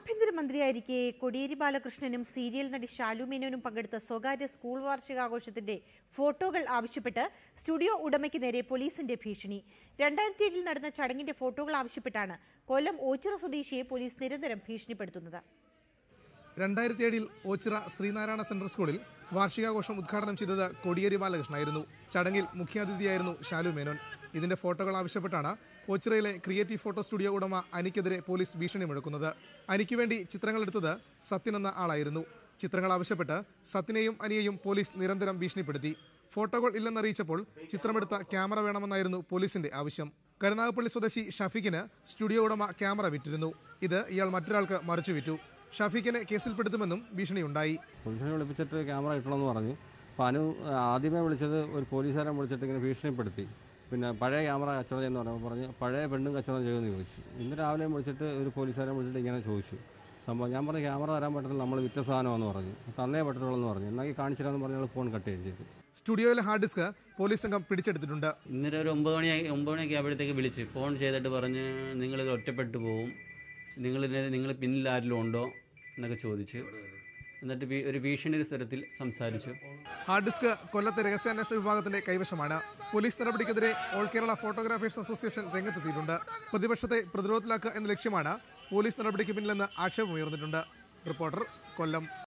ആഭ്യന്തരമന്ത്രിയായിരിക്കെ Kodiyeri ബാലകൃഷ്ണനും serial നടി ശാലു മേനോനും പങ്കെടുത്ത സ്വകാര്യ സ്കൂൾ വാർഷികാഘോഷത്തിന്റെ ഫോട്ടോകൾ ആവശ്യപ്പെട്ട് സ്റ്റുഡിയോ ഉടമയ്ക്ക് നേരെ പോലീസിന്റെ ഭീഷണി രണ്ടായിരത്തി ഏഴിൽ നടന്ന ചടങ്ങിന്റെ ഫോട്ടോകൾ ആവശ്യപ്പെട്ടാണ് കൊല്ലം ഓച്ചിറ സ്വദേശിയെ പോലീസ് നിരന്തരം ഭീഷണിപ്പെടുത്തുന്നത് രണ്ടായിരത്തി ഏഴിൽ ഓച്ചിറ ശ്രീനാരായണ സെൻട്രൽ സ്കൂളിൽ വാർഷികാഘോഷം ഉദ്ഘാടനം ചെയ്തത് കോടിയേരി ബാലകൃഷ്ണനായിരുന്നു ചടങ്ങിൽ മുഖ്യാതിഥിയായിരുന്നു ശാലു മേനോൻ ഇതിന്റെ ഫോട്ടോകൾ ആവശ്യപ്പെട്ടാണ് ഓച്ചിറയിലെ ക്രിയേറ്റീവ് ഫോട്ടോ സ്റ്റുഡിയോ ഉടമ അനിക്കെതിരെ പോലീസ് ഭീഷണി മുഴക്കുന്നത് അനിക്ക് വേണ്ടി ചിത്രങ്ങൾ എടുത്തത് സത്യൻ എന്ന ആളായിരുന്നു ചിത്രങ്ങൾ ആവശ്യപ്പെട്ട് സത്യനെയും അനിയെയും പോലീസ് നിരന്തരം ഭീഷണിപ്പെടുത്തി ഫോട്ടോകൾ ഇല്ലെന്നറിയിച്ചപ്പോൾ ചിത്രമെടുത്ത ക്യാമറ വേണമെന്നായിരുന്നു പോലീസിന്റെ ആവശ്യം കരുനാഗപ്പള്ളി സ്വദേശി ഷഫീഖിന് സ്റ്റുഡിയോ ഉടമ ക്യാമറ വിറ്റിരുന്നു ഇത് ഇയാൾ മറ്റൊരാൾക്ക് മറിച്ചു വിറ്റു ഷഫീഖിനെ കേസിൽപ്പെടുത്തുമെന്നും ഭീഷണിയുണ്ടായി പോലീസിനെ വിളിപ്പിച്ചിട്ട് ക്യാമറ കിട്ടണമെന്ന് പറഞ്ഞു അപ്പോൾ അനു ആദ്യമേ വിളിച്ചത് ഒരു പോലീസുകാരൻ വിളിച്ചിട്ട് ഇങ്ങനെ ഭീഷണിപ്പെടുത്തി പിന്നെ പഴയ ക്യാമറ കച്ചവടം ചെയ്യുന്ന പറയുമ്പോൾ പറഞ്ഞ് പഴയ പെണ്ണും കച്ചവടം ചെയ്യുമെന്ന് ചോദിച്ചു ഇന്ന് രാവിലെ വിളിച്ചിട്ട് ഒരു പോലീസുകാരൻ വിളിച്ചിട്ട് ഇങ്ങനെ ചോദിച്ചു സംഭവം ഞാൻ പറഞ്ഞു ക്യാമറ തരാൻ പറ്റത്തില്ല നമ്മൾ വിറ്റ സാധനമാണെന്ന് പറഞ്ഞു തന്നേ പറ്റത്തുള്ളൂ എന്ന് പറഞ്ഞു എന്നാൽ കാണിച്ചില്ലാന്ന് പറഞ്ഞാൽ ഫോൺ കട്ട് ചെയ്യുകയും ചെയ്തു സ്റ്റുഡിയോയിലെ ഹാർഡ് ഡിസ്ക് പോലീസ് സംഘം പിടിച്ചെടുത്തിട്ടുണ്ട് ഇന്നലെ ഒരു ഒമ്പത് മണി ഒമ്പത് മണിയൊക്കെ ആകുമ്പോഴത്തേക്ക് വിളിച്ച് ഫോൺ ചെയ്തിട്ട് പറഞ്ഞ് നിങ്ങളിത് ഒറ്റപ്പെട്ടു പോവും നിങ്ങളിതിനെ നിങ്ങൾ പിന്നിൽ ആരെങ്കിലും ഉണ്ടോ എന്നൊക്കെ ചോദിച്ചു എന്നിട്ട് ഭീ- ഒരു ഭീഷണി സ്വരത്തിൽ സംസാരിച്ചു ഹാർഡ് ഡിസ്ക് കൊല്ലത്തെ രഹസ്യാന്വേഷണ വിഭാഗത്തിന്റെ കൈവശമാണ് പോലീസ് നടപടിക്കെതിരെ ഓൾ കേരള ഫോട്ടോഗ്രാഫേഴ്സ് അസോസിയേഷൻ രംഗത്തെത്തിയിട്ടുണ്ട് പ്രതിപക്ഷത്തെ പ്രതിരോധത്തിലാക്കുക എന്ന ലക്ഷ്യമാണ് പോലീസ് നടപടിക്ക് പിന്നിലെന്ന് ആക്ഷേപമുയർന്നിട്ടുണ്ട് റിപ്പോർട്ടർ കൊല്ലം